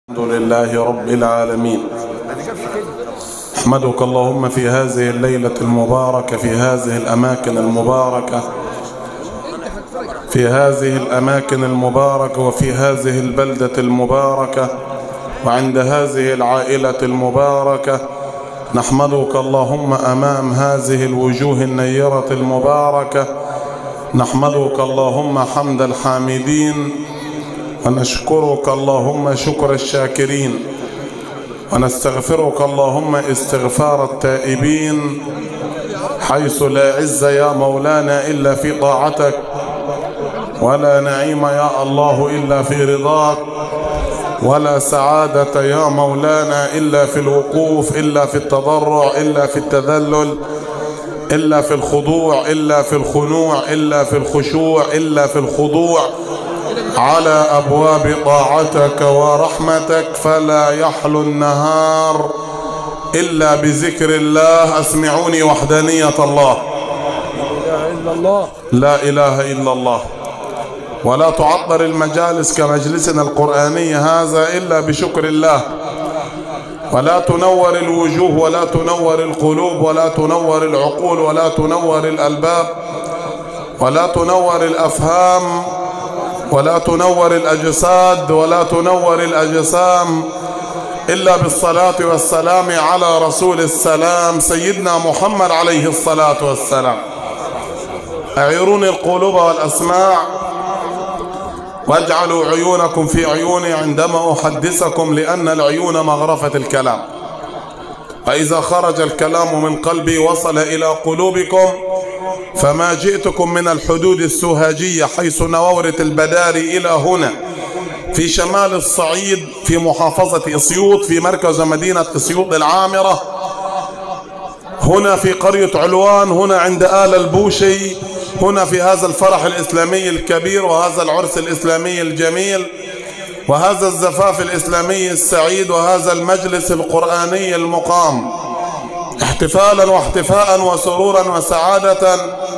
الحمد لله رب العالمين احمدك اللهم في هذه الليلة المباركة في هذه الأماكن المباركة في هذه الأماكن المباركة وفي هذه البلدة المباركة وعند هذه العائلة المباركة نحمدك اللهم أمام هذه الوجوه النيرة المباركة نحمدك اللهم حمد الحامدين ونشكرك اللهم شكر الشاكرين ونستغفرك اللهم استغفار التائبين حيث لا عز يا مولانا إلا في طاعتك ولا نعيم يا الله إلا في رضاك ولا سعادة يا مولانا إلا في الوقوف إلا في التضرع إلا في التذلل إلا في الخضوع إلا في الخنوع إلا في الخشوع إلا في الخضوع على أبواب طاعتك ورحمتك فلا يحلو النهار إلا بذكر الله أسمعوني وحدانية الله إلا الله لا إله إلا الله ولا تعطر المجالس كمجلسنا القرآني هذا إلا بشكر الله ولا تنور الوجوه ولا تنور القلوب ولا تنور العقول ولا تنور الألباب ولا تنور الأفهام ولا تنور الأجساد ولا تنور الأجسام إلا بالصلاة والسلام على رسول السلام سيدنا محمد عليه الصلاة والسلام أعيروني القلوب والأسماع واجعلوا عيونكم في عيوني عندما أحدثكم لأن العيون مغرفة الكلام فإذا خرج الكلام من قلبي وصل إلى قلوبكم فما جئتكم من الحدود السوهاجية حيث نورة البداري إلى هنا في شمال الصعيد في محافظة أسيوط في مركز مدينة أسيوط العامرة هنا في قرية علوان هنا عند آل البوشي هنا في هذا الفرح الإسلامي الكبير وهذا العرس الإسلامي الجميل وهذا الزفاف الإسلامي السعيد وهذا المجلس القرآني المقام احتفالا واحتفاء وسرورا وسعادة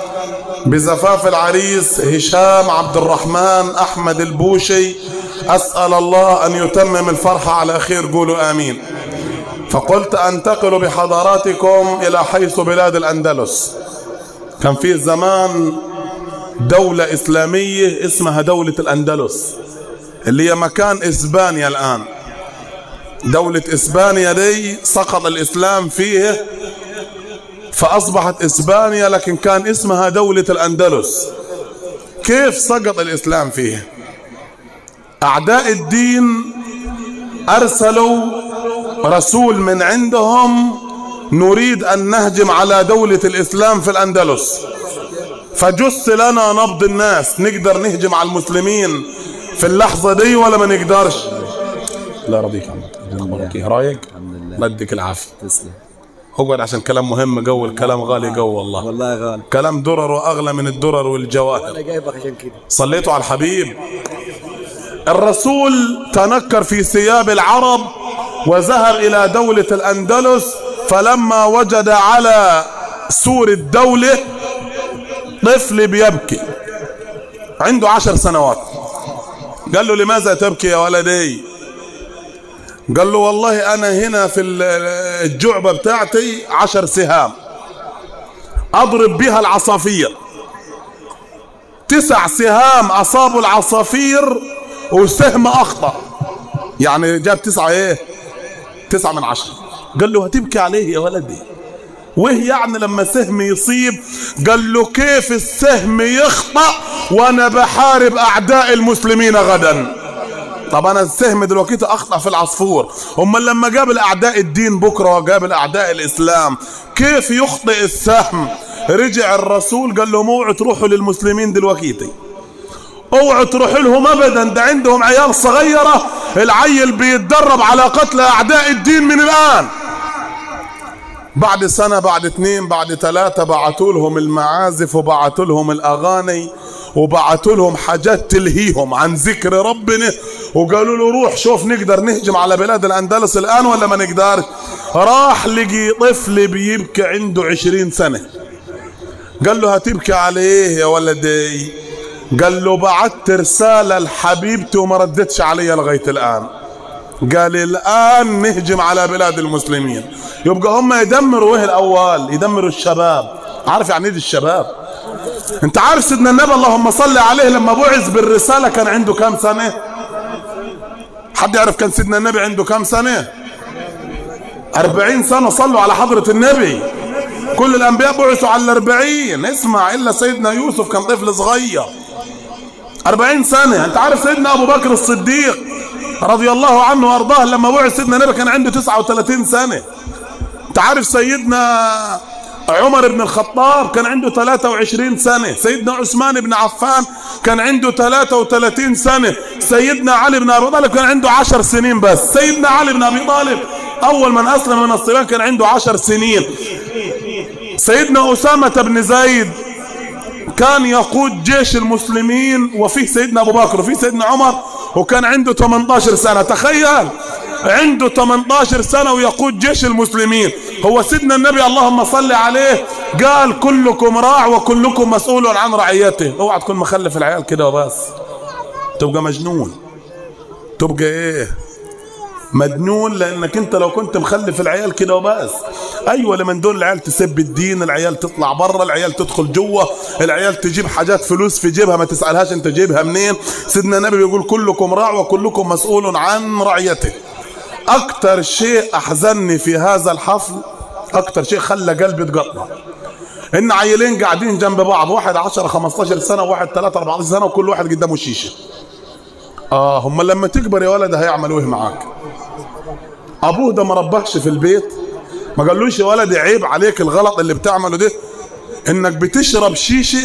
بزفاف العريس هشام عبد الرحمن أحمد البوشي أسأل الله أن يتمم الفرحة على خير قولوا آمين فقلت أنتقل بحضراتكم إلى حيث بلاد الأندلس كان في زمان دولة إسلامية اسمها دولة الأندلس اللي هي مكان إسبانيا الآن دولة إسبانيا دي سقط الإسلام فيه فأصبحت إسبانيا لكن كان اسمها دولة الأندلس كيف سقط الإسلام فيه أعداء الدين أرسلوا رسول من عندهم نريد أن نهجم على دولة الإسلام في الأندلس فجس لنا نبض الناس نقدر نهجم على المسلمين في اللحظة دي ولا ما نقدرش لا رضيك عمك رايق الله يديك العافية تسلم اقعد عشان كلام مهم جو الكلام غالي جو والله والله غالي كلام درر واغلى من الدرر والجواهر انا جايبك عشان كده صليتوا على الحبيب الرسول تنكر في ثياب العرب وذهب إلى دولة الأندلس فلما وجد على سور الدولة طفل بيبكي عنده عشر سنوات قال له لماذا تبكي يا ولدي قال له والله أنا هنا في الجعبة بتاعتي عشر سهام أضرب بها العصافير تسع سهام أصابوا العصافير وسهم أخطأ يعني جاب تسعة إيه تسعة من عشرة قال له هتبكي عليه يا ولدي ويه يعني لما سهم يصيب قال له كيف السهم يخطأ وانا بحارب اعداء المسلمين غدا طب انا السهم دلوقتي اخطأ في العصفور امال لما قابل اعداء الدين بكره وقابل اعداء الاسلام كيف يخطئ السهم رجع الرسول قال لهم اوعوا تروحوا للمسلمين دلوقتي اوعوا تروحوا لهم ابدا ده عندهم عيال صغيره العيل بيتدرب على قتل اعداء الدين من الان بعد سنة بعد اتنين بعد ثلاثة بعتوا لهم المعازف وبعتوا لهم الأغاني وبعتوا لهم حاجات تلهيهم عن ذكر ربنا وقالوا له روح شوف نقدر نهجم على بلاد الأندلس الآن ولا ما نقدر راح لقي طفل بيبكي عنده عشرين سنة قال له هتبكي على ايه يا ولدي قال له بعت رسالة لحبيبتي وما ردتش علي لغاية الآن قال الآن نهجم على بلاد المسلمين يبقى هم يدمروا ايه الأول يدمروا الشباب عارف يعني ايه الشباب انت عارف سيدنا النبي اللهم صل عليه لما بعث بالرسالة كان عنده كام سنة حد يعرف كان سيدنا النبي عنده كام سنة أربعين سنة صلوا على حضرة النبي كل الأنبياء بعثوا على الأربعين اسمع إلا سيدنا يوسف كان طفل صغير أربعين سنة أنت عارف سيدنا أبو بكر الصديق رضي الله عنه وأرضاه لما بعث سيدنا النبي كان عنده 39 سنة أنت عارف سيدنا عمر بن الخطاب كان عنده 23 سنة سيدنا عثمان بن عفان كان عنده 33 سنة سيدنا علي بن أبي طالب كان عنده 10 سنين بس سيدنا علي بن أبي طالب أول من أسلم من الصبيان كان عنده 10 سنين سيدنا أسامة بن زيد كان يقود جيش المسلمين وفيه سيدنا أبو بكر وفيه سيدنا عمر وكان عنده 18 سنة تخيل عنده 18 سنة ويقود جيش المسلمين هو سيدنا النبي اللهم صل عليه قال كلكم راع وكلكم مسؤول عن رعيته اوعى تكون مخلف العيال كده وبس تبقى مجنون تبقى ايه مجنون لانك انت لو كنت مخلف العيال كده وبس ايوه لمن دول العيال تسب الدين العيال تطلع بره العيال تدخل جوه العيال تجيب حاجات فلوس في جيبها ما تسالهاش انت جايبها منين سيدنا النبي بيقول كلكم راع وكلكم مسؤول عن رعيته اكتر شيء احزنني في هذا الحفل اكتر شيء خلى قلبي يتقطع ان عيلين قاعدين جنب بعض واحد 10 15 سنه وواحد 3 14 سنه وكل واحد قدامه شيشه اه هم لما تكبر يا ولد هيعملوا ايه معاك ابوه ده ما ربهش في البيت ما قالوش يا ولدي عيب عليك الغلط اللي بتعمله ده انك بتشرب شيشه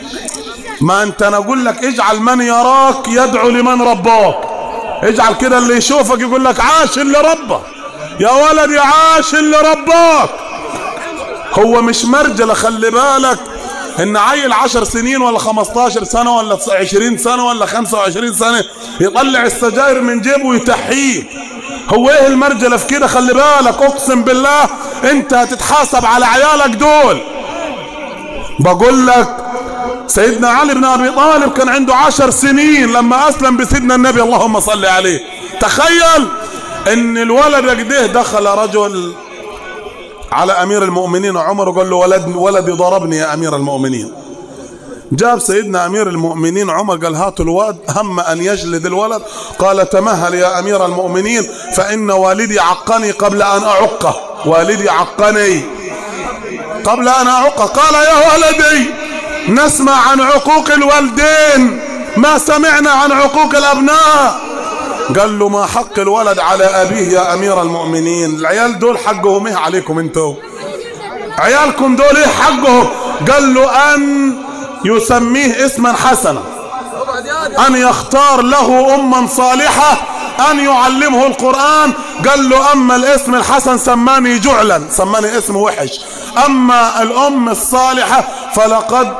ما انت انا اقول لك اجعل من يراك يدعو لمن رباك اجعل كده اللي يشوفك يقول لك عاش اللي ربك يا ولدي عاش اللي رباك هو مش مرجله خلي بالك ان عيل عشر سنين ولا خمستاشر سنة ولا عشرين سنة ولا خمسة وعشرين سنة يطلع السجاير من جيبه ويتحيه هو ايه المرجلة في كده خلي بالك اقسم بالله انت هتتحاسب على عيالك دول بقول لك سيدنا علي بن ابي طالب كان عنده عشر سنين لما اسلم بسيدنا النبي اللهم صل عليه تخيل ان الولد كده دخل رجل على امير المؤمنين عمر وقال له ولد ولدي ضربني يا امير المؤمنين جاب سيدنا امير المؤمنين عمر قال هاتوا الواد هم ان يجلد الولد قال تمهل يا امير المؤمنين فان والدي عقني قبل ان اعقه والدي عقني قبل ان اعقه قال يا ولدي نسمع عن عقوق الوالدين ما سمعنا عن عقوق الابناء قال له ما حق الولد على ابيه يا امير المؤمنين العيال دول حقهم ايه عليكم انتوا عيالكم دول ايه حقهم قال له ان يسميه اسما حسنا ان يختار له اما صالحة ان يعلمه القرآن قال له اما الاسم الحسن سماني جعلا سماني اسم وحش اما الام الصالحة فلقد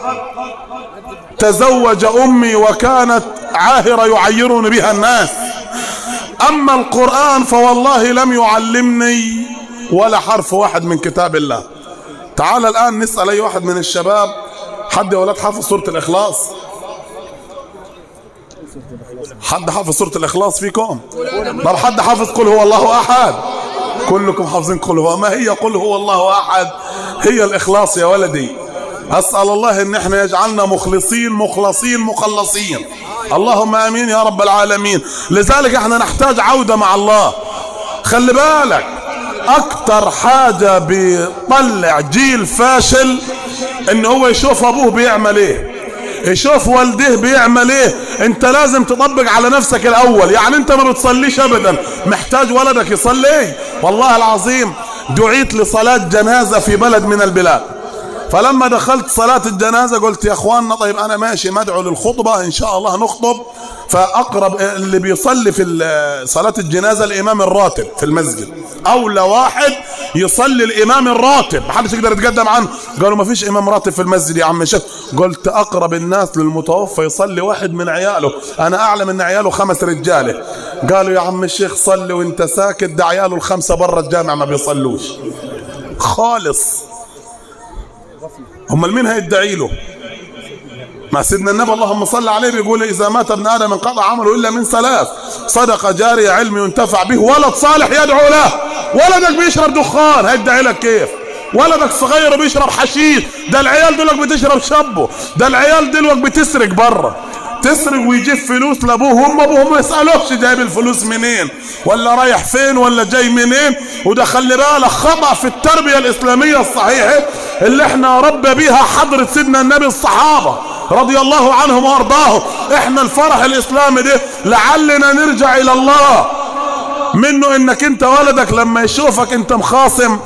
تزوج امي وكانت عاهرة يعيرون بها الناس اما القرآن فوالله لم يعلمني ولا حرف واحد من كتاب الله تعال الان نسأل اي واحد من الشباب حد يا ولاد حافظ سورة الاخلاص حد حافظ سورة الاخلاص فيكم طب حد حافظ قل هو الله احد كلكم حافظين قل هو ما هي قل هو الله احد هي الاخلاص يا ولدي اسال الله ان احنا يجعلنا مخلصين مخلصين مخلصين اللهم امين يا رب العالمين لذلك احنا نحتاج عودة مع الله خلي بالك اكتر حاجة بيطلع جيل فاشل ان هو يشوف ابوه بيعمل ايه يشوف والديه بيعمل ايه انت لازم تطبق على نفسك الاول يعني انت ما بتصليش ابدا محتاج ولدك يصلي والله العظيم دعيت لصلاة جنازة في بلد من البلاد فلما دخلت صلاة الجنازة قلت يا اخواننا طيب انا ماشي مدعو للخطبة ان شاء الله نخطب فاقرب اللي بيصلي في صلاة الجنازة الامام الراتب في المسجد اولى واحد يصلي الامام الراتب محدش يقدر يتقدم عنه قالوا ما فيش امام راتب في المسجد يا عم شيخ قلت اقرب الناس للمتوفى يصلي واحد من عياله انا اعلم ان عياله خمس رجاله قالوا يا عم الشيخ صلي وانت ساكت ده عياله الخمسه برا الجامع ما بيصلوش خالص امال مين هيدعي له ما سيدنا النبي اللهم صل عليه بيقول إذا مات ابن آدم انقطع عمله إلا من ثلاث صدقة جارية علم ينتفع به ولد صالح يدعو له ولدك بيشرب دخان هيدعي لك كيف ولدك صغير بيشرب حشيش ده العيال دولك بتشرب شبه ده العيال دولك بتسرق بره تسرق ويجيب فلوس لابوه ابوه ما يسالوش جايب الفلوس منين ولا رايح فين ولا جاي منين وده خلي بالك خطا في التربيه الاسلاميه الصحيحه اللي احنا ربى بيها حضره سيدنا النبي الصحابه رضي الله عنهم وارضاهم احنا الفرح الاسلامي ده لعلنا نرجع الى الله منه انك انت ولدك لما يشوفك انت مخاصم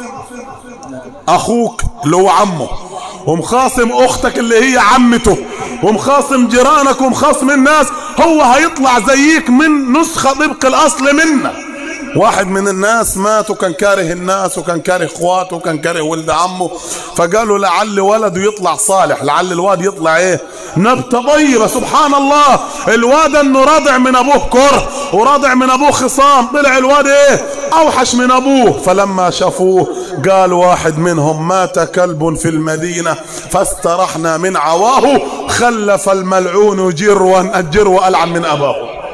اخوك اللي هو عمه ومخاصم اختك اللي هي عمته ومخاصم جيرانك ومخاصم الناس هو هيطلع زيك من نسخة طبق الاصل منك واحد من الناس مات وكان كاره الناس وكان كاره اخواته وكان كاره ولد عمه فقالوا لعل ولده يطلع صالح لعل الواد يطلع ايه نبتة طيبة سبحان الله الواد انه راضع من ابوه كره وراضع من ابوه خصام طلع الواد ايه اوحش من ابوه فلما شافوه قال واحد منهم مات كلب في المدينة فاسترحنا من عواه خلف الملعون جروا الجرو ألعن من أباه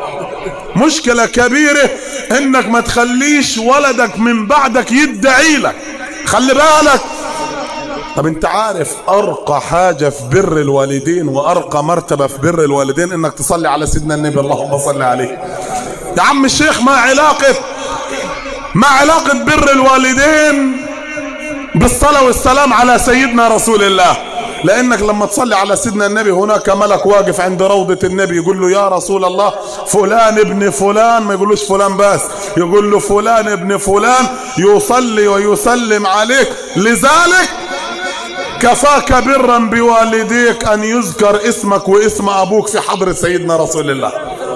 مشكلة كبيرة انك ما تخليش ولدك من بعدك يدعي لك خلي بالك طب انت عارف ارقى حاجة في بر الوالدين وارقى مرتبة في بر الوالدين انك تصلي على سيدنا النبي اللهم صل عليه يا عم الشيخ ما علاقة ما علاقة بر الوالدين بالصلاة والسلام على سيدنا رسول الله لانك لما تصلي على سيدنا النبي هناك ملك واقف عند روضة النبي يقول له يا رسول الله فلان ابن فلان ما يقولوش فلان بس يقول له فلان ابن فلان يصلي ويسلم عليك لذلك كفاك برا بوالديك ان يذكر اسمك واسم ابوك في حضرة سيدنا رسول الله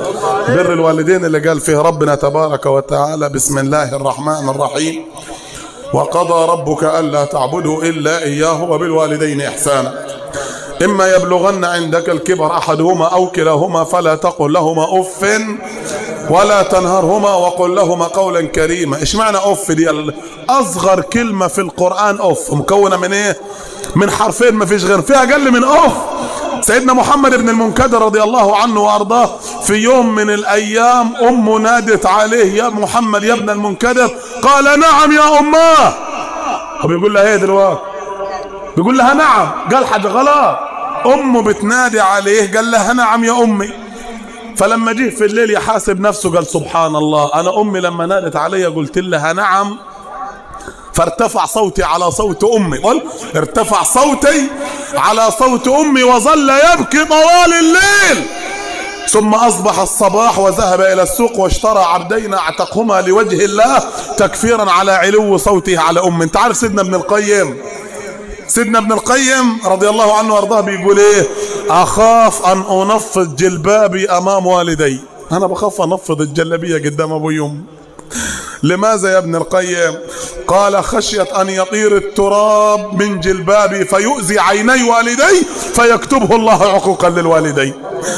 بر الوالدين اللي قال فيه ربنا تبارك وتعالى بسم الله الرحمن الرحيم وقضى ربك ألا تعبدوا إلا إياه وبالوالدين إحسانا إما يبلغن عندك الكبر أحدهما أو كلاهما فلا تقل لهما أف ولا تنهرهما وقل لهما قولا كريما إيش معنى أف دي أصغر كلمة في القرآن أف مكونة من إيه من حرفين ما فيش غير فيها أقل من أف سيدنا محمد بن المنكدر رضي الله عنه وارضاه في يوم من الايام امه نادت عليه يا محمد يا ابن المنكدر قال نعم يا اماه وبيقول لها ايه دلوقتي بيقول لها نعم قال حاجه غلط امه بتنادي عليه قال لها نعم يا امي فلما جه في الليل يحاسب نفسه قال سبحان الله انا امي لما نادت علي قلت لها نعم فارتفع صوتي على صوت امي قل ارتفع صوتي على صوت امي وظل يبكي طوال الليل ثم اصبح الصباح وذهب الى السوق واشترى عبدين اعتقهما لوجه الله تكفيرا على علو صوته على امي انت عارف سيدنا ابن القيم سيدنا ابن القيم رضي الله عنه وارضاه بيقول ايه اخاف ان انفض جلبابي امام والدي انا بخاف انفض الجلابيه قدام ابوي وامي لماذا يا ابن القيم قال خشية أن يطير التراب من جلبابي فيؤذي عيني والدي فيكتبه الله عقوقا للوالدين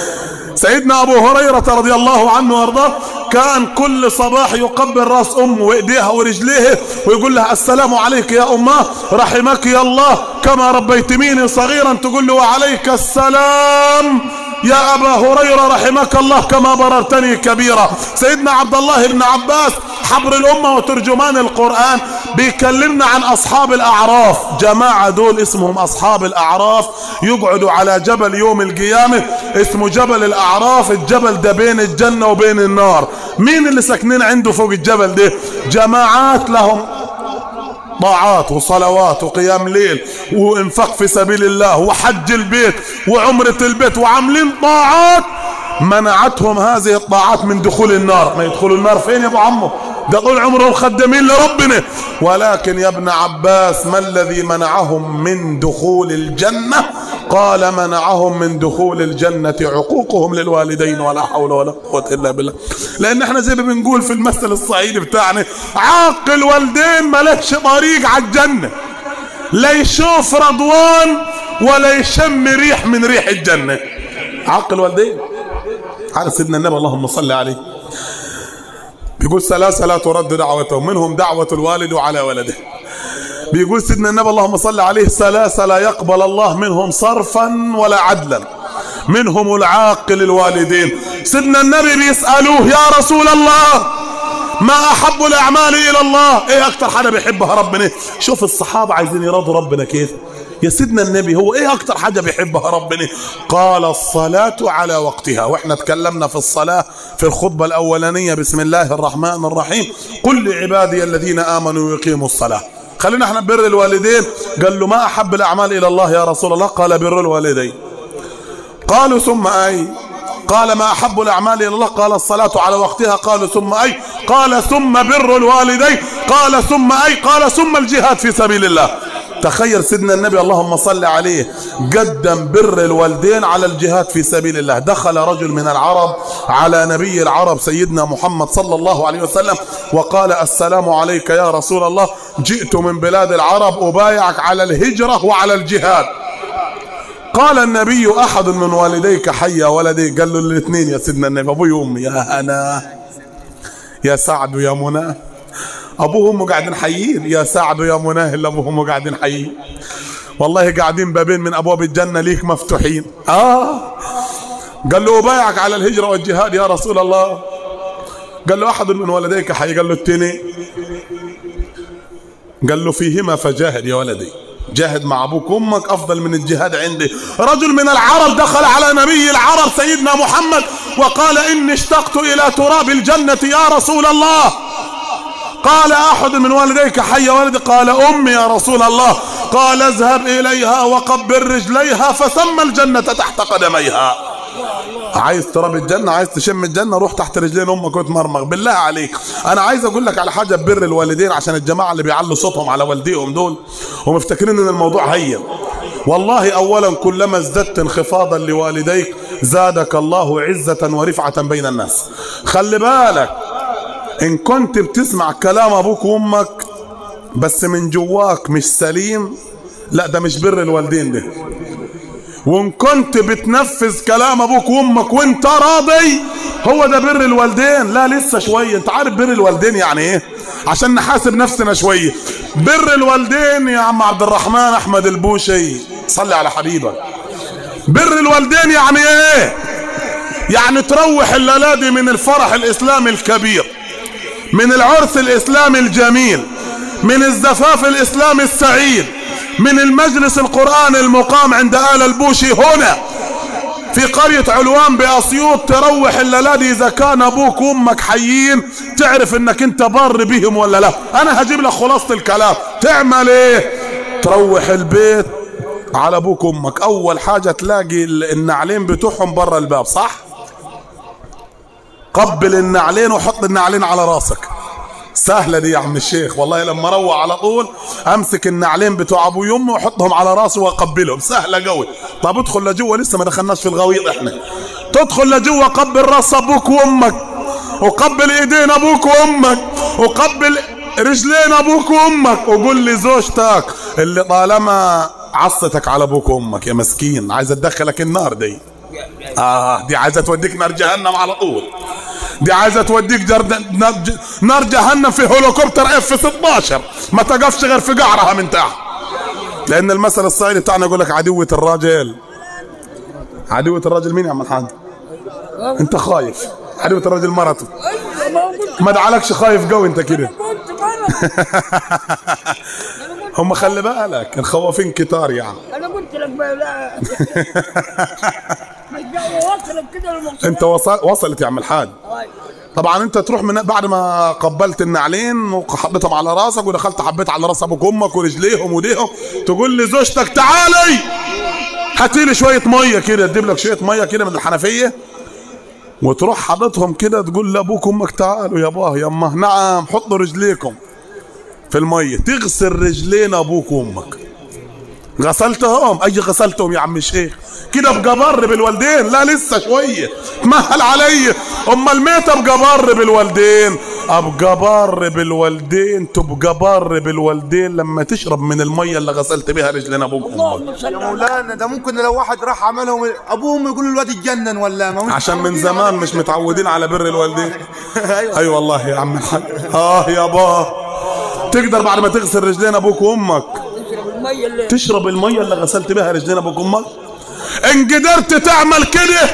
سيدنا أبو هريرة رضي الله عنه وارضاه كان كل صباح يقبل راس أمه وإيديها ورجليه ويقول لها السلام عليك يا أماه رحمك يا الله كما ربيتميني صغيرا تقول له وعليك السلام يا أبا هريرة رحمك الله كما بررتني كبيرا سيدنا عبد الله بن عباس حبر الأمة وترجمان القرآن بيكلمنا عن أصحاب الأعراف جماعة دول اسمهم أصحاب الأعراف يقعدوا على جبل يوم القيامة اسمه جبل الأعراف الجبل ده بين الجنة وبين النار مين اللي ساكنين عنده فوق الجبل ده جماعات لهم طاعات وصلوات وقيام ليل وانفاق في سبيل الله وحج البيت وعمرة البيت وعاملين طاعات منعتهم هذه الطاعات من دخول النار ما يدخلوا النار فين يا ابو عمو ده طول عمرهم خدامين لربنا ولكن يا ابن عباس ما الذي منعهم من دخول الجنة قال منعهم من دخول الجنة عقوقهم للوالدين ولا حول ولا قوة إلا بالله لأن احنا زي ما بنقول في المثل الصعيدي بتاعنا عاق الوالدين ملكش طريق على الجنة لا يشوف رضوان ولا يشم ريح من ريح الجنة عاق الوالدين على سيدنا النبي اللهم صل عليه بيقول ثلاثة لا ترد دعوتهم منهم دعوة الوالد على ولده بيقول سيدنا النبي اللهم صل عليه ثلاثة لا يقبل الله منهم صرفا ولا عدلا منهم العاقل الوالدين سيدنا النبي بيسألوه يا رسول الله ما أحب الأعمال إلى الله إيه أكتر حاجة بيحبها ربنا شوف الصحابة عايزين يرضوا ربنا كيف يا سيدنا النبي هو ايه اكتر حاجة بيحبها ربنا قال الصلاة على وقتها واحنا تكلمنا في الصلاة في الخطبة الاولانية بسم الله الرحمن الرحيم قل لعبادي الذين امنوا يقيموا الصلاة خلينا احنا بر الوالدين قال له ما احب الاعمال الى الله يا رسول الله قال بر الوالدين قالوا ثم اي قال ما احب الاعمال الى الله قال الصلاه على وقتها قالوا ثم اي قال ثم بر الوالدين قال ثم اي قال ثم الجهاد في سبيل الله تخيل سيدنا النبي اللهم صل عليه قدم بر الوالدين على الجهاد في سبيل الله دخل رجل من العرب على نبي العرب سيدنا محمد صلى الله عليه وسلم وقال السلام عليك يا رسول الله جئت من بلاد العرب أبايعك على الهجرة وعلى الجهاد قال النبي أحد من والديك حي ولدي قال له الاثنين يا سيدنا النبي أبوي وأمي يا أنا يا سعد ويا منى ابوه وامه قاعدين حيين يا سعد ويا مناه اللي ابوه وامه قاعدين حيين والله قاعدين بابين من ابواب الجنه ليك مفتوحين اه قال له ابايعك على الهجره والجهاد يا رسول الله قال له احد من ولديك حي قال له التاني قال له فيهما فجاهد يا ولدي جاهد مع ابوك وامك افضل من الجهاد عندي رجل من العرب دخل على نبي العرب سيدنا محمد وقال اني اشتقت الى تراب الجنه يا رسول الله قال احد من والديك حي ولدي قال امي يا رسول الله قال اذهب اليها وقبل رجليها فثم الجنه تحت قدميها عايز تراب الجنة عايز تشم الجنة روح تحت رجلين امك وتمرمغ بالله عليك انا عايز اقول لك على حاجة ببر الوالدين عشان الجماعة اللي بيعلوا صوتهم على والديهم دول ومفتكرين ان الموضوع هين والله اولا كلما ازددت انخفاضا لوالديك زادك الله عزة ورفعة بين الناس خلي بالك ان كنت بتسمع كلام ابوك وامك بس من جواك مش سليم لا ده مش بر الوالدين ده وان كنت بتنفذ كلام ابوك وامك وانت راضي هو ده بر الوالدين لا لسه شويه انت عارف بر الوالدين يعني ايه عشان نحاسب نفسنا شويه بر الوالدين يا عم عبد الرحمن احمد البوشي صلي على حبيبك بر الوالدين يعني ايه يعني تروح الليله دي من الفرح الاسلامي الكبير من العرس الاسلامي الجميل من الزفاف الاسلامي السعيد من المجلس القرآن المقام عند آل البوشي هنا في قرية علوان بأسيوط تروح الليلة دي إذا كان أبوك وأمك حيين تعرف إنك أنت بر بهم ولا لا أنا هجيب لك خلاصة الكلام تعمل إيه تروح البيت على أبوك وأمك أول حاجة تلاقي النعلين بتوعهم برا الباب صح قبل النعلين وحط النعلين على راسك سهلة دي يا عم الشيخ والله لما اروح على طول امسك النعلين بتوع ابو يمي واحطهم على راسي واقبلهم سهلة قوي طب ادخل لجوه لسه ما دخلناش في الغويط احنا تدخل لجوه قبل راس ابوك وامك وقبل ايدين ابوك وامك وقبل رجلين ابوك وامك وقول لزوجتك اللي طالما عصتك على ابوك وامك يا مسكين عايزه تدخلك النار دي اه دي عايزه توديك نار جهنم على طول دي عايزه توديك جرد... نار جهنم في هليكوبتر اف 16 ما تقفش غير في قعرها من تحت لان المثل الصعيدي بتاعنا يقول لك عدوة الراجل عدوة الراجل مين يا عم الحاج انت خايف عدوة الراجل مرته ما دعالكش خايف قوي انت كده هم خلي بالك الخوافين كتار يعني انا قلت لك ما لا وصلت كده المقصود انت وصل وصلت يا عم الحاج طبعا انت تروح من بعد ما قبلت النعلين وحطيتهم على راسك ودخلت حبيت على راس ابوك وامك ورجليهم وديهم تقول لزوجتك تعالي هاتي لي شويه ميه كده تجيب لك شويه ميه كده من الحنفيه وتروح حاططهم كده تقول لابوك وامك تعالوا يا باه يا امه نعم حطوا رجليكم في الميه تغسل رجلين ابوك وامك غسلتهم اي غسلتهم يا عم الشيخ كده ابقى بر بالوالدين لا لسه شويه تمهل علي اما الميت ابقى بر بالوالدين ابقى بر بالوالدين تبقى بر بالوالدين لما تشرب من الميه اللي غسلت بها رجلين ابوك وامك اللهم صل يا على مولانا ده ممكن لو واحد راح عملهم ابوهم يقول الواد اتجنن ولا ما هو عشان من زمان مش متعودين على بر الوالدين ايوه اي والله يا عم الحاج اه يا باه تقدر بعد ما تغسل رجلين ابوك وامك تشرب المية اللي تشرب المية اللي غسلت بها رجلين ابوك وامك ان قدرت تعمل كده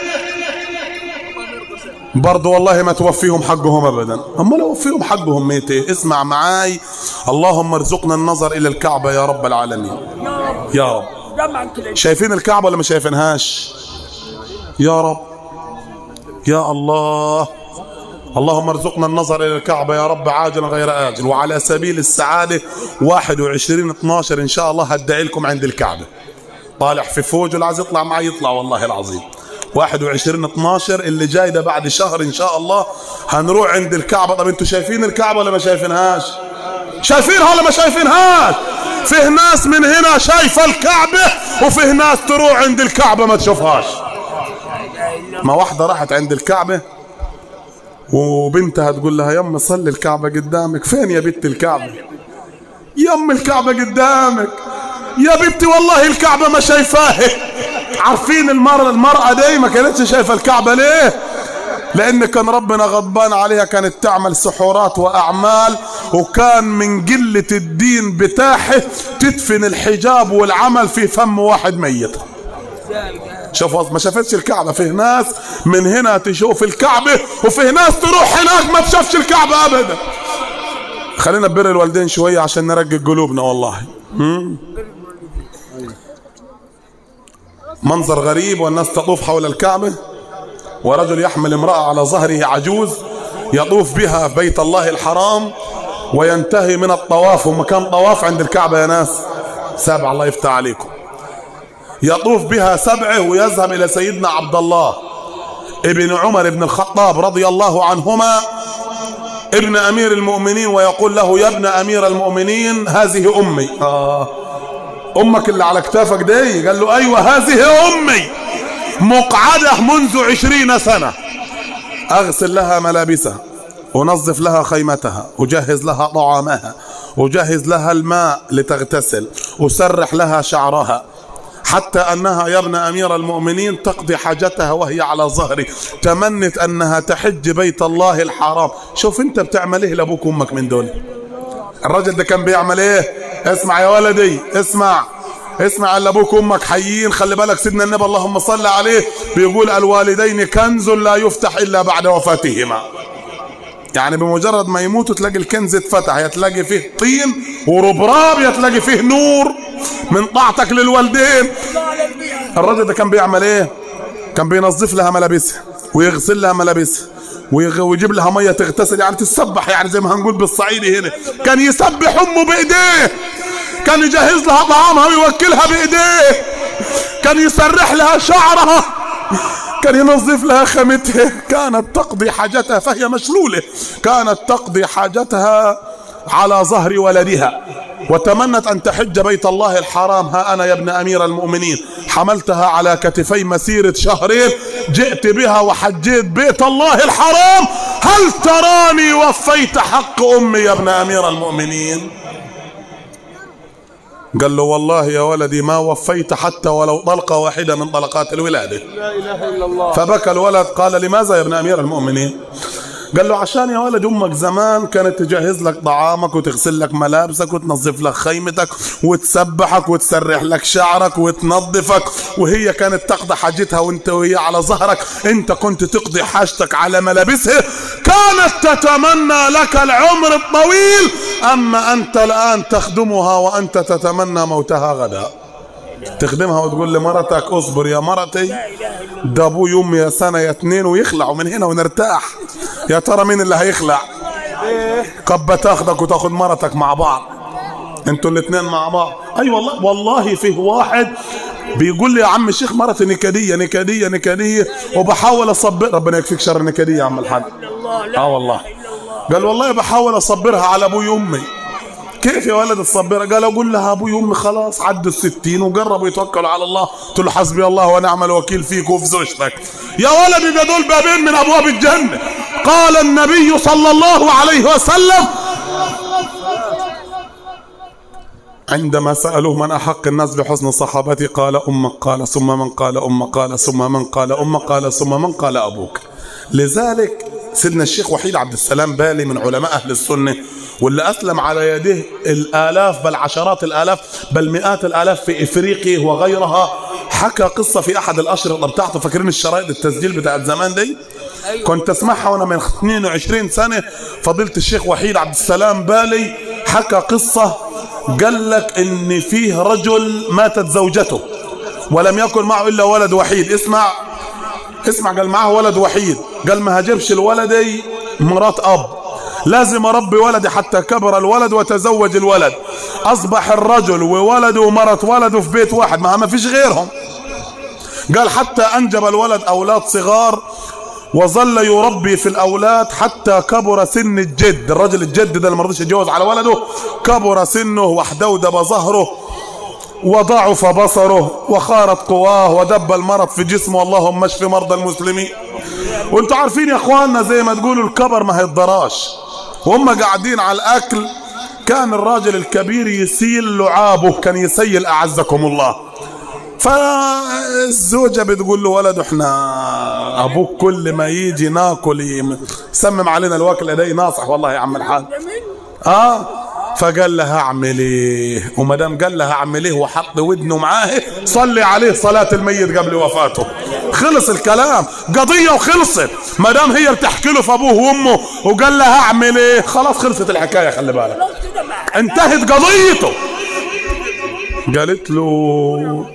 برضو والله ما توفيهم حقهم ابدا اما لو وفيهم حقهم ميتة اسمع معاي اللهم ارزقنا النظر الى الكعبة يا رب العالمين يا رب يا رب جمعا كده شايفين الكعبة ولا ما شايفينهاش يا رب يا الله اللهم ارزقنا النظر إلى الكعبة يا رب عاجلا غير آجل وعلى سبيل السعادة 21 12 إن شاء الله هدعي لكم عند الكعبة طالع في فوج اللي عايز يطلع معي يطلع والله العظيم 21 12 اللي جاي ده بعد شهر إن شاء الله هنروح عند الكعبة طب انتوا شايفين الكعبة ولا ما شايفينهاش شايفينها ولا ما شايفينهاش فيه ناس من هنا شايفة الكعبة وفيه ناس تروح عند الكعبة ما تشوفهاش ما واحدة راحت عند الكعبة وبنتها تقول لها يم صلي الكعبة قدامك فين يا بنت الكعبة يم الكعبة قدامك يا بنتي والله الكعبة ما شايفاها عارفين المرأة المرأة دي ما كانتش شايفة الكعبة ليه لأن كان ربنا غضبان عليها كانت تعمل سحورات وأعمال وكان من قلة الدين بتاعه تدفن الحجاب والعمل في فم واحد ميت شوف ما شافتش الكعبة فيه ناس من هنا تشوف الكعبة وفيه ناس تروح هناك ما تشوفش الكعبة أبدا خلينا نبر الوالدين شوية عشان نرقق قلوبنا والله مم؟ منظر غريب والناس تطوف حول الكعبة ورجل يحمل امرأة على ظهره عجوز يطوف بها في بيت الله الحرام وينتهي من الطواف ومكان طواف عند الكعبة يا ناس سابع الله يفتح عليكم يطوف بها سبعه ويذهب إلى سيدنا عبد الله ابن عمر بن الخطاب رضي الله عنهما ابن أمير المؤمنين ويقول له يا ابن أمير المؤمنين هذه أمي آه أمك اللي على كتافك دي قال له أيوة هذه أمي مقعدة منذ عشرين سنة أغسل لها ملابسها ونظف لها خيمتها وجهز لها طعامها وجهز لها الماء لتغتسل وسرح لها شعرها حتى أنها يا ابن أمير المؤمنين تقضي حاجتها وهي على ظهري تمنت أنها تحج بيت الله الحرام شوف أنت بتعمل إيه لأبوك وأمك من دول الرجل ده كان بيعمل إيه اسمع يا ولدي اسمع اسمع اللي ابوك وامك حيين خلي بالك سيدنا النبي اللهم صل عليه بيقول الوالدين كنز لا يفتح الا بعد وفاتهما يعني بمجرد ما يموتوا تلاقي الكنز اتفتح يا تلاقي فيه طين وربراب يا تلاقي فيه نور من طاعتك للوالدين الرجل ده كان بيعمل ايه كان بينظف لها ملابسها ويغسل لها ملابسها ويغ- ويجيب لها ميه تغتسل يعني تتسبح يعني زي ما هنقول بالصعيدي هنا كان يسبح امه بايديه كان يجهز لها طعامها ويوكلها بايديه كان يسرح لها شعرها كان ينظف لها خيمتها كانت تقضي حاجتها فهي مشلولة كانت تقضي حاجتها على ظهر ولدها وتمنت أن تحج بيت الله الحرام ها أنا يا ابن أمير المؤمنين حملتها على كتفي مسيرة شهرين جئت بها وحجيت بيت الله الحرام هل تراني وفيت حق أمي يا ابن أمير المؤمنين قال له والله يا ولدي ما وفيت حتى ولو طلقة واحدة من طلقات الولادة لا اله الا الله فبكى الولد قال لماذا يا ابن أمير المؤمنين قال له عشان يا ولد أمك زمان كانت تجهز لك طعامك وتغسل لك ملابسك وتنظف لك خيمتك وتسبحك وتسرح لك شعرك وتنظفك وهي كانت تقضي حاجتها وانت وهي على ظهرك انت كنت تقضي حاجتك على ملابسها كانت تتمنى لك العمر الطويل أما أنت الآن تخدمها وأنت تتمنى موتها غدا تخدمها وتقول لمرتك اصبر يا مرتي ده ابوي يوم يا سنه يا اتنين ويخلعوا من هنا ونرتاح يا ترى مين اللي هيخلع قبة تاخدك وتاخد مرتك مع بعض انتوا الاثنين مع بعض اي أيوة والله والله فيه واحد بيقول لي يا عم الشيخ مرتي نكديه نكديه نكديه وبحاول اصبر ربنا يكفيك شر النكديه يا عم الحاج الله لا اه والله قال والله بحاول اصبرها على ابوي وامي كيف يا ولد تصبرها قال اقول لها ابوي وامي خلاص عدوا الستين وقربوا يتوكلوا على الله قلت له حسبي الله ونعم الوكيل فيك وفي زوجتك يا ولدي ده دول بابين من ابواب الجنه قال النبي صلى الله عليه وسلم عندما سألوه من أحق الناس بحسن صحابتي قال أمك قال ثم من قال أمك قال ثم من قال أمك قال ثم من قال أبوك لذلك سيدنا الشيخ وحيد عبد السلام بالي من علماء أهل السنة واللي أسلم على يديه الآلاف بل عشرات الآلاف بل مئات الآلاف في إفريقيا وغيرها حكى قصة في أحد الأشرطة بتاعته فاكرين الشرايط التسجيل بتاعت زمان دي كنت أسمعها وأنا من 22 سنة فضيلة الشيخ وحيد عبد السلام بالي حكى قصة قال لك إن فيه رجل ماتت زوجته ولم يكن معه إلا ولد وحيد اسمع اسمع قال معه ولد وحيد قال ما هجيبش الولدي مرات اب لازم اربي ولدي حتى كبر الولد وتزوج الولد اصبح الرجل وولده ومرت ولده في بيت واحد ما ما فيش غيرهم قال حتى انجب الولد اولاد صغار وظل يربي في الاولاد حتى كبر سن الجد الرجل الجد ده اللي ما رضيش يتجوز على ولده كبر سنه واحدودب ظهره وضعف بصره وخارت قواه ودب المرض في جسمه اللهم اشف مرضى المسلمين وانتوا عارفين يا اخواننا زي ما تقولوا الكبر ما هيتضراش وهم قاعدين على الاكل كان الراجل الكبير يسيل لعابه كان يسيل اعزكم الله فالزوجة بتقول له ولد احنا ابوك كل ما يجي ناكل يم- يسمم علينا الوكلة دي ناصح والله يا عم الحاج اه فقال لها اعمل ايه وما دام قال لها اعمل ايه وحط ودنه معاه صلي عليه صلاه الميت قبل وفاته خلص الكلام قضيه وخلصت ما دام هي بتحكي له في ابوه وامه وقال لها اعمل ايه خلاص خلصت الحكايه خلي بالك خلاص كده مع انتهت قضيته قالت له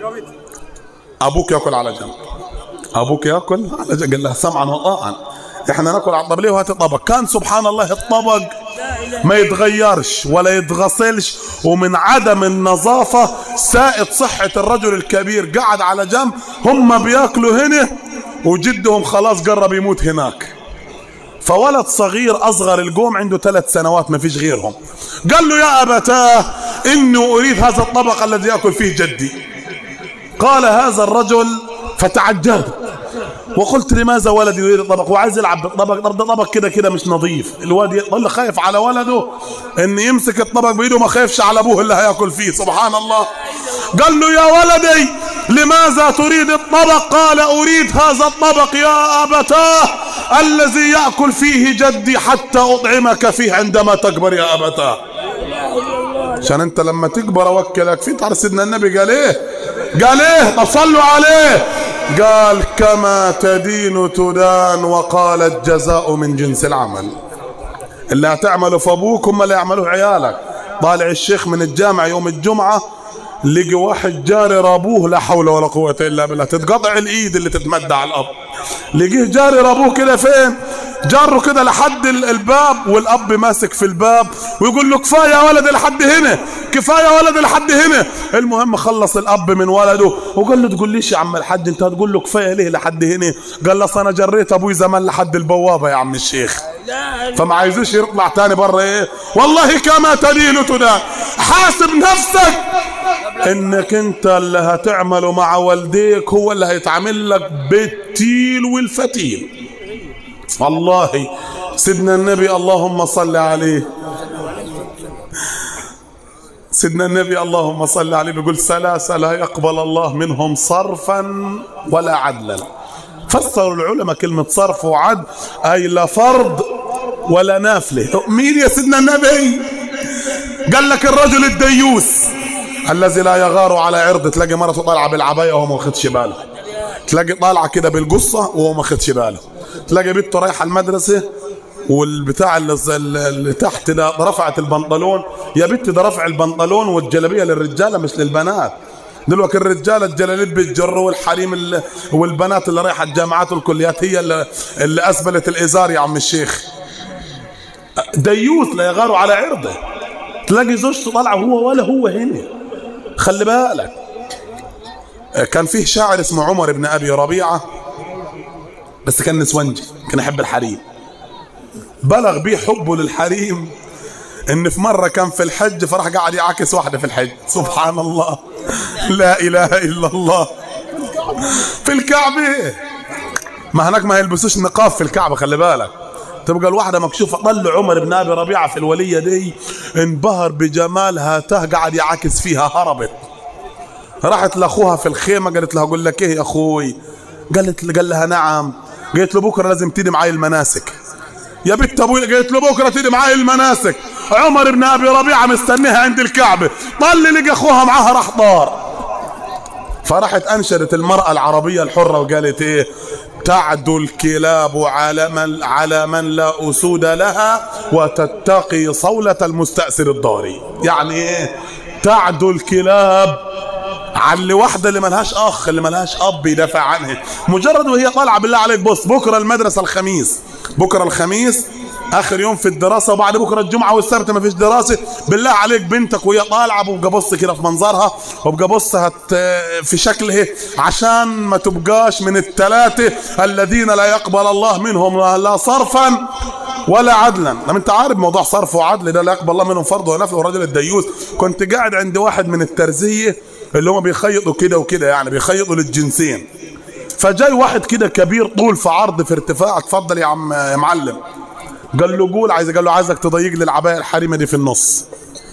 ابوك ياكل على جنب ابوك ياكل على جنب قال لها سمعا وطاعا احنا ناكل على الطبليه وهات الطبق كان سبحان الله الطبق ما يتغيرش ولا يتغسلش ومن عدم النظافة سائد صحة الرجل الكبير قاعد على جنب هم بياكلوا هنا وجدهم خلاص قرب يموت هناك فولد صغير أصغر القوم عنده ثلاث سنوات ما فيش غيرهم قال له يا أبتاه إني أريد هذا الطبق الذي يأكل فيه جدي قال هذا الرجل فتعجبت وقلت لماذا ولدي يريد الطبق وعايز يلعب بالطبق طب ده طبق كده كده مش نظيف الواد يضل خايف على ولده ان يمسك الطبق بايده ما خايفش على ابوه اللي هياكل فيه سبحان الله قال له يا ولدي لماذا تريد الطبق قال اريد هذا الطبق يا ابتاه الذي ياكل فيه جدي حتى اطعمك فيه عندما تكبر يا ابتاه عشان انت لما تكبر اوكلك فيه تعرف سيدنا النبي قال ايه قال ايه طب صلوا عليه قال كما تدين تدان وقال الجزاء من جنس العمل اللي هتعمله في ابوك هم اللي يعملوه عيالك طالع الشيخ من الجامع يوم الجمعة لقي واحد جاري رابوه لا حول ولا قوة الا بالله تتقطع الايد اللي تتمد على الاب لقيه جاري رابوه كده فين جره كده لحد ال- الباب والاب ماسك في الباب ويقول له كفايه يا ولد لحد هنا كفايه يا ولد لحد هنا المهم خلص الاب من ولده وقال له تقول ليش يا عم الحاج انت هتقول له كفايه ليه لحد هنا قال له أصل انا جريت ابوي زمان لحد البوابه يا عم الشيخ لا فما عايزوش يطلع تاني بره ايه والله كما تدين تدان حاسب نفسك انك انت اللي هتعمله مع والديك هو اللي هيتعامل لك بالتيل والفتيل والله سيدنا النبي اللهم صل عليه سيدنا النبي اللهم صل عليه بيقول ثلاثة لا يقبل الله منهم صرفا ولا عدلا فسروا العلماء كلمة صرف وعدل أي لا فرض ولا نافلة مين يا سيدنا النبي قال لك الرجل الديوس الذي لا يغار على عرض تلاقي مرته طالعة بالعباية وهو ما واخدش باله تلاقي طالعة كده بالقصة وهو ما واخدش باله تلاقي بنته رايحة المدرسة والبتاع اللي, اللي تحت ده رفعت البنطلون يا بنتي ده رفع البنطلون والجلابيه للرجاله مش للبنات دلوقتي الرجاله الجلاليب بيتجروا والحريم اللي والبنات اللي رايحه الجامعات والكليات هي اللي, اللي اسبلت الازار يا عم الشيخ ديوث لا يغار على عرضه تلاقي زوجته طالعه هو ولا هو هنا خلي بالك كان فيه شاعر اسمه عمر بن ابي ربيعه بس كان نسونجي كان يحب الحريم بلغ بيه حبه للحريم ان في مره كان في الحج فراح قاعد يعاكس واحده في الحج سبحان الله لا اله الا الله في الكعبه ما هناك ما يلبسوش نقاب في الكعبه خلي بالك تبقى الواحده مكشوفه طل عمر بن ابي ربيعه في الوليه دي انبهر بجمالها ته قاعد يعاكس فيها هربت راحت لاخوها في الخيمه قالت لها اقول لك ايه يا اخوي قالت قال لها نعم قالت له بكره لازم تيجي معايا المناسك يا بنت ابويا قالت له بكره تيجي معايا المناسك عمر بن ابي ربيعه مستنيها عند الكعبه طل لقى اخوها معاها راح طار فراحت انشدت المراه العربيه الحره وقالت ايه تعدو الكلاب على من على من لا اسود لها وتتقي صوله المستأسر الضاري يعني ايه تعدو الكلاب على اللي واحده اللي ملهاش اخ اللي ملهاش اب يدافع عنها مجرد وهي طالعه بالله عليك بص بكره المدرسه الخميس بكره الخميس اخر يوم في الدراسه وبعد بكره الجمعه والسبت ما فيش دراسه بالله عليك بنتك وهي طالعه وابقى بص كده في منظرها وابقى بص هت في شكلها عشان ما تبقاش من الثلاثه الذين لا يقبل الله منهم لا صرفا ولا عدلا لما انت عارف موضوع صرف وعدل ده لا يقبل الله منهم فرض ولا نفل والراجل الديوث كنت قاعد عند واحد من الترزيه اللي هم بيخيطوا كده وكده يعني بيخيطوا للجنسين فجاي واحد كده كبير طول في عرض في ارتفاع اتفضل يا عم يا معلم قال له قول عايز قال له عايزك تضيق لي العبايه الحريمه دي في النص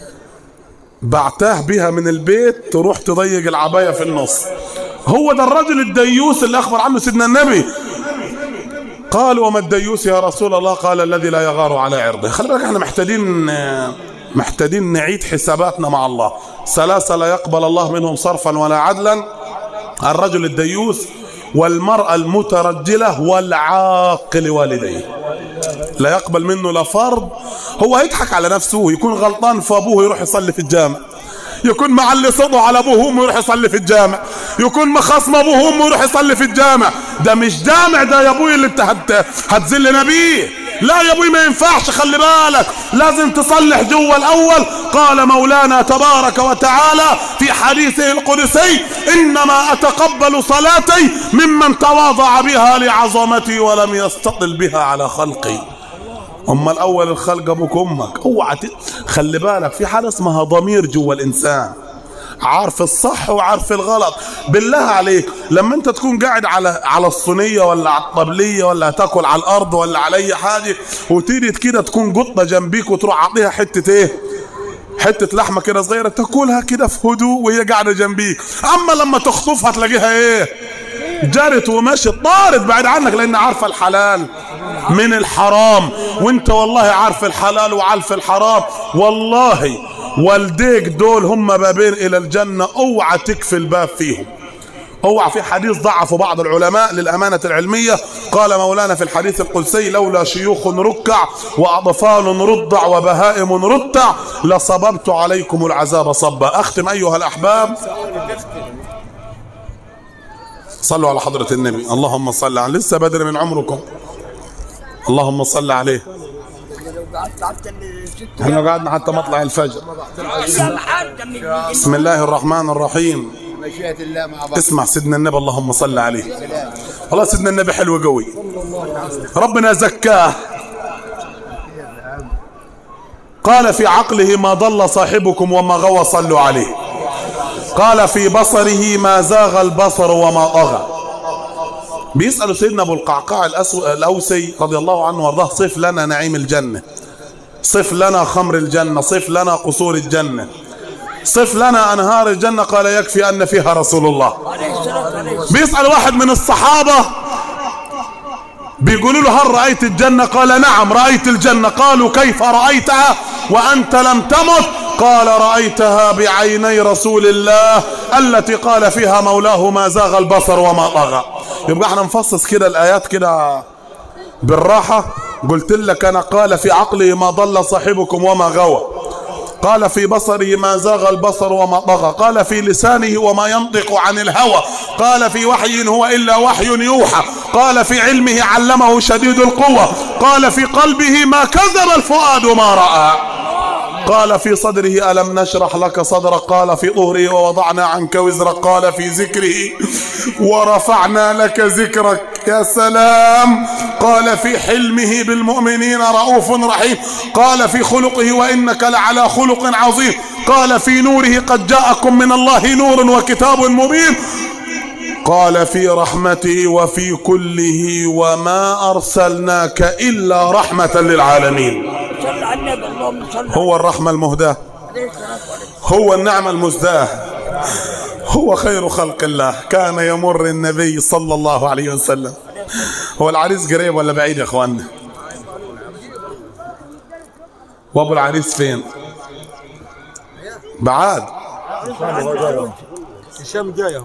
بعتاه بها من البيت تروح تضيق العبايه في النص هو ده الرجل الديوس اللي اخبر عنه سيدنا النبي قال وما الديوس يا رسول الله قال الذي لا يغار على عرضه خلي بالك احنا محتاجين محتاجين نعيد حساباتنا مع الله ثلاثة لا يقبل الله منهم صرفا ولا عدلا الرجل الديوس والمرأة المترجلة والعاق لوالديه لا يقبل منه لا فرض هو هيضحك على نفسه يكون غلطان فابوه يروح يصلي في الجامع يكون معلي صوته على ابوه وامه يروح يصلي في الجامع يكون مخاصم ابوه وامه يروح يصلي في الجامع ده مش جامع ده يا ابوي اللي انت هت... هتذلنا بيه لا يا ابوي ما ينفعش خلي بالك لازم تصلح جوا الاول قال مولانا تبارك وتعالى في حديثه القدسي انما اتقبل صلاتي ممن تواضع بها لعظمتي ولم يستطل بها على خلقي اما الاول الخلق ابوك امك اوعى ت... خلي بالك في حاجه اسمها ضمير جوا الانسان عارف الصح وعارف الغلط بالله عليك لما انت تكون قاعد على على الصينيه ولا على الطبليه ولا هتاكل على الارض ولا على اي حاجه وتيجي كده تكون قطه جنبيك وتروح عطيها حته ايه حته لحمه كده صغيره تاكلها كده في هدوء وهي قاعده جنبيك اما لما تخطفها تلاقيها ايه جرت ومشت طارت بعيد عنك لان عارفه الحلال من الحرام وانت والله عارف الحلال وعارف الحرام والله والديك دول هم بابين الى الجنه اوعى تكفي الباب فيهم اوعى في حديث ضعف بعض العلماء للامانه العلميه قال مولانا في الحديث القدسي لولا شيوخ ركع واطفال رضع وبهائم رتع لصببت عليكم العذاب صبا اختم ايها الاحباب صلوا على حضرة النبي اللهم صل على لسه بدر من عمركم اللهم صل عليه احنا قعدنا حتى مطلع الفجر بسم الله الرحمن الرحيم مشيئة الله مع بعض اسمع سيدنا النبي اللهم صل عليه والله سيدنا النبي حلو قوي ربنا زكاه قال في عقله ما ضل صاحبكم وما غوى صلوا عليه قال في بصره ما زاغ البصر وما طغى بيسأل سيدنا أبو القعقاع الأسو- الأوسي رضي الله عنه وارضاه صف لنا نعيم الجنة صف لنا خمر الجنة صف لنا قصور الجنة صف لنا أنهار الجنة قال يكفي أن فيها رسول الله عليه الصلاة والسلام بيسأل واحد من الصحابة بيقولوا له هل رأيت الجنة قال نعم رأيت الجنة قالوا كيف رأيتها وأنت لم تمت قال رأيتها بعيني رسول الله التي قال فيها مولاه ما زاغ البصر وما طغى يبقى احنا نفصص كده الآيات كده بالراحة قلت لك أنا قال في عقله ما ضل صاحبكم وما غوى قال في بصره ما زاغ البصر وما طغى قال في لسانه وما ينطق عن الهوى قال في وحي هو إلا وحي يوحى قال في علمه علمه شديد القوة قال في قلبه ما كذب الفؤاد ما رأى قال في صدره ألم نشرح لك صدرك قال في ظهره ووضعنا عنك وزرك قال في ذكره ورفعنا لك ذكرك يا سلام قال في حلمه بالمؤمنين رؤوف رحيم قال في خلقه وإنك لعلى خلق عظيم قال في نوره قد جاءكم من الله نور وكتاب مبين قال في رحمته وفي كله وما أرسلناك إلا رحمة للعالمين صل على النبي اللهم صل هو الرحمة المهداة عليه الصلاة والسلام هو النعمة المزداه هو خير خلق الله كان يمر النبي صلى الله عليه وسلم عليه هو العريس قريب ولا بعيد يا اخوانا وابو العريس فين بعاد هشام جاي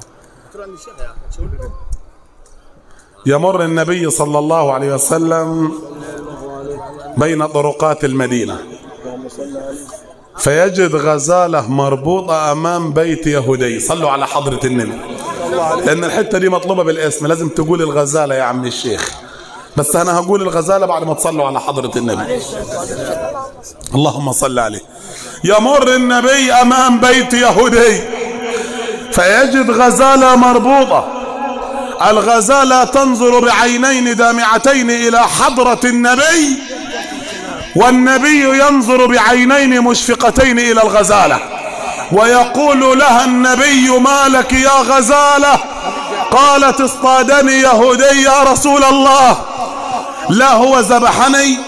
يمر النبي صلى الله عليه وسلم بين طرقات المدينة فيجد غزالة مربوطة أمام بيت يهودي صلوا على حضرة النبي لأن الحتة دي مطلوبة بالاسم لازم تقول الغزالة يا عم الشيخ بس أنا هقول الغزالة بعد ما تصلوا على حضرة النبي اللهم صل عليه يمر النبي أمام بيت يهودي فيجد غزالة مربوطة الغزالة تنظر بعينين دامعتين إلى حضرة النبي والنبي ينظر بعينين مشفقتين إلى الغزالة ويقول لها النبي ما لك يا غزالة قالت اصطادني يهودي يا رسول الله لا هو ذبحني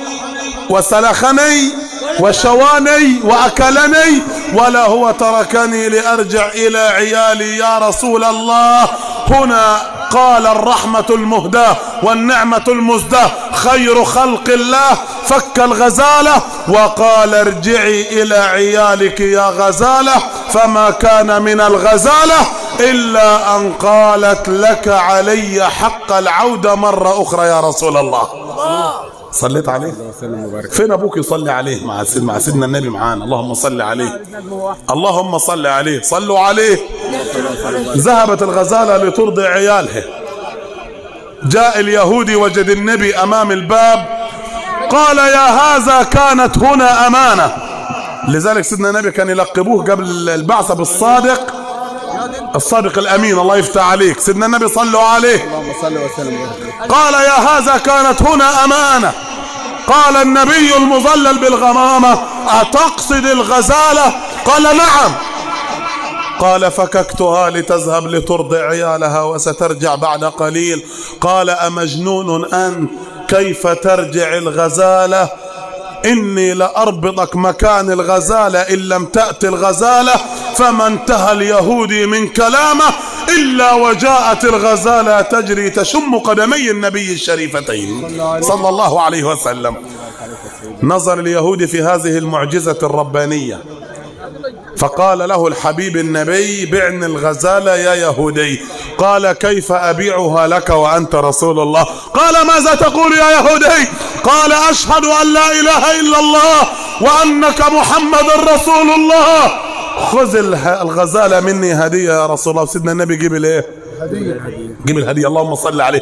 وسلخني وشواني وأكلني ولا هو تركني لأرجع إلى عيالي يا رسول الله هنا قال الرحمة المهداة والنعمة المزداة خير خلق الله فك الغزالة وقال ارجعي إلى عيالك يا غزالة فما كان من الغزالة إلا أن قالت لك علي حق العودة مرة أخرى يا رسول الله صليت عليه فين ابوك يصلي عليه مع سيد مع سيدنا النبي معانا اللهم صل عليه اللهم صل عليه صلوا عليه ذهبت الغزاله لترضي عيالها جاء اليهودي وجد النبي امام الباب قال يا هذا كانت هنا امانه لذلك سيدنا النبي كان يلقبوه قبل البعثه بالصادق الصادق الامين الله يفتح عليك سيدنا النبي صلوا عليه اللهم صل وسلم قال يا هذا كانت هنا أمانة قال النبي المظلل بالغمامة أتقصد الغزالة قال نعم قال فككتها لتذهب لترضع عيالها وسترجع بعد قليل قال أمجنون أنت كيف ترجع الغزالة إني لأربطك مكان الغزالة إن لم تأتي الغزالة فما انتهى اليهودي من كلامه إلا وجاءت الغزالة تجري تشم قدمي النبي الشريفتين صلى الله عليه وسلم نظر اليهودي في هذه المعجزة الربانية فقال له الحبيب النبي بعني الغزالة يا يهودي قال كيف أبيعها لك وأنت رسول الله قال ماذا تقول يا يهودي قال أشهد أن لا إله إلا الله وأنك محمد رسول الله خذ اله- الغزالة مني هدية يا رسول الله سيدنا النبي جيب الايه جيب الهدية اللهم صل عليه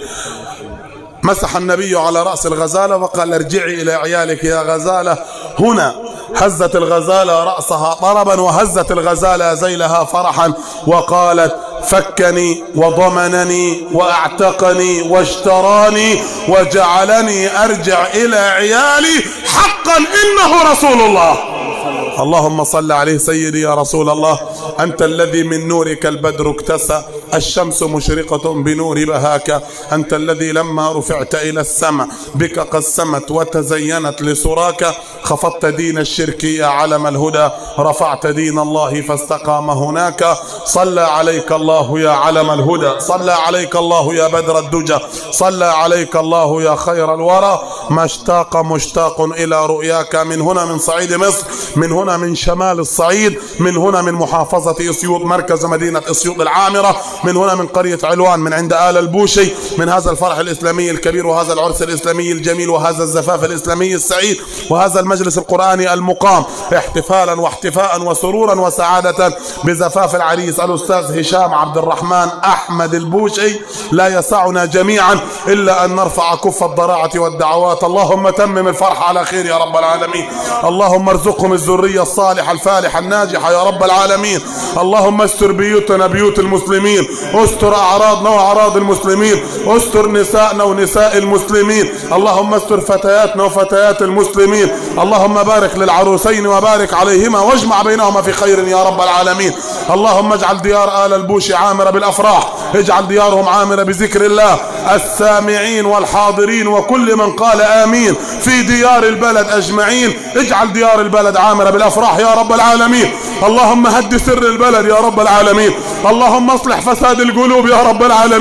مسح النبي على رأس الغزالة وقال ارجعي إلى عيالك يا غزالة هنا هزت الغزالة رأسها طربا وهزت الغزالة زيلها فرحا وقالت فكني وضمنني واعتقني واشتراني وجعلني أرجع إلى عيالي حقا إنه رسول الله اللهم صل عليه سيدي يا رسول الله أنت الذي من نورك البدر اكتسى الشمس مشرقة بنور بهاك أنت الذي لما رفعت إلى السماء بك قسمت وتزينت لسراك خفضت دين الشرك يا علم الهدى رفعت دين الله فاستقام هناك صلى عليك الله يا علم الهدى صلى عليك الله يا بدر الدجى صلى عليك الله يا خير الورى ما اشتاق مشتاق إلى رؤياك من هنا من صعيد مصر من هنا من شمال الصعيد من هنا من محافظة اسيوط مركز مدينة اسيوط العامرة من هنا من قرية علوان من عند آل البوشي من هذا الفرح الإسلامي الكبير وهذا العرس الإسلامي الجميل وهذا الزفاف الإسلامي السعيد وهذا المجلس القرآني المقام احتفالا واحتفاء وسرورا وسعادة بزفاف العريس الأستاذ هشام عبد الرحمن أحمد البوشي لا يسعنا جميعا إلا أن نرفع كف الضراعة والدعوات اللهم تمم الفرح على خير يا رب العالمين اللهم ارزقهم الذرية الصالحة الفالحة الناجحة يا رب العالمين اللهم استر بيوتنا بيوت المسلمين استر أعراضنا وأعراض المسلمين استر نساءنا ونساء المسلمين اللهم استر فتياتنا وفتيات المسلمين اللهم بارك للعروسين وبارك عليهما واجمع بينهما في خير يا رب العالمين اللهم اجعل ديار آل البوش عامرة بالأفراح اجعل ديارهم عامرة بذكر الله السامعين والحاضرين وكل من قال آمين في ديار البلد أجمعين اجعل ديار البلد عامرة بالأفراح يا رب العالمين اللهم هد سر البلد يا رب العالمين اللهم اصلح فساد القلوب يا رب العالمين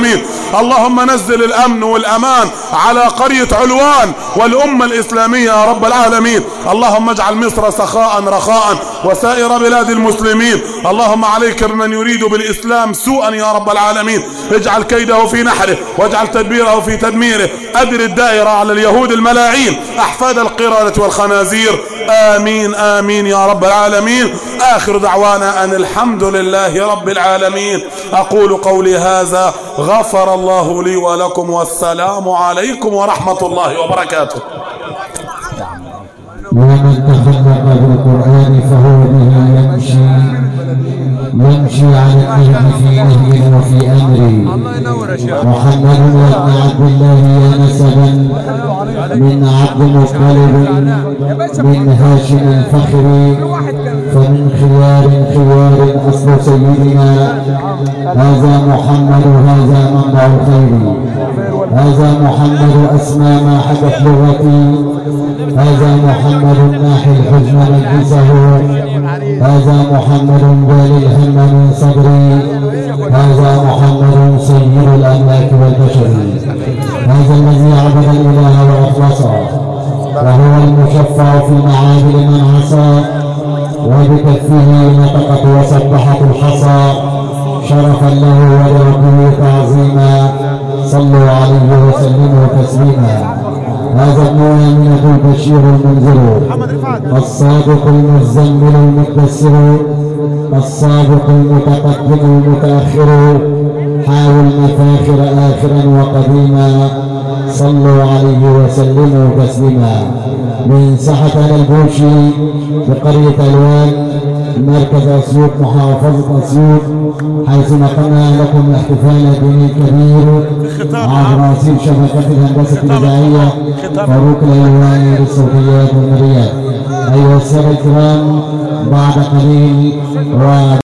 اللهم نزل الامن والامان على قرية علوان والامة الاسلامية يا رب العالمين اللهم اجعل مصر سخاء رخاء وسائر بلاد المسلمين اللهم عليك بمن يريد بالاسلام سوءا يا رب العالمين اجعل كيده في نحره واجعل تدبيره في تدميره ادر الدائرة على اليهود الملاعين احفاد القردة والخنازير امين امين يا رب العالمين اخر دعوانا ان الحمد لله رب العالمين اقول قولي هذا غفر الله لي ولكم والسلام عليكم ورحمة الله وبركاته ومن تخلق بالقرآن فهو به يمشي يمشي على النهج في نهج وفي أمر محمد بن عبد الله يا نسبا من عبد مطلب من هاشم الفخر فمن خيار خيار أصل سيدنا هذا محمد هذا منبع الخير هذا محمد أسمى ما حدث لغتي هذا محمد ناحي الحزن مجلسه هذا محمد بال الهم من صدري هذا محمد سيد الأملاك والبشر هذا الذي عبد الإله وأخلصه وهو المشفع في معاد من عصى وبكفه نطقت وسبحت الحصى شرفا له ولربه تعظيما صلوا عليه وسلموا تسليما هذا المؤمن البشير المنذر الصادق المزمل المدثر السابق المتقدم المتأخر حاول مفاخر آخرا وقديما صلوا عليه وسلموا تسليما من ساحة البوشي بقرية الوان مركز أسيوط محافظة أسيوط حيث نقلنا لكم احتفال ديني كبير عبر رصيد شبكة الهندسة الإذاعية فاروق الألواني للصوتيات والمريات أيها السادة الكرام بعد قليل و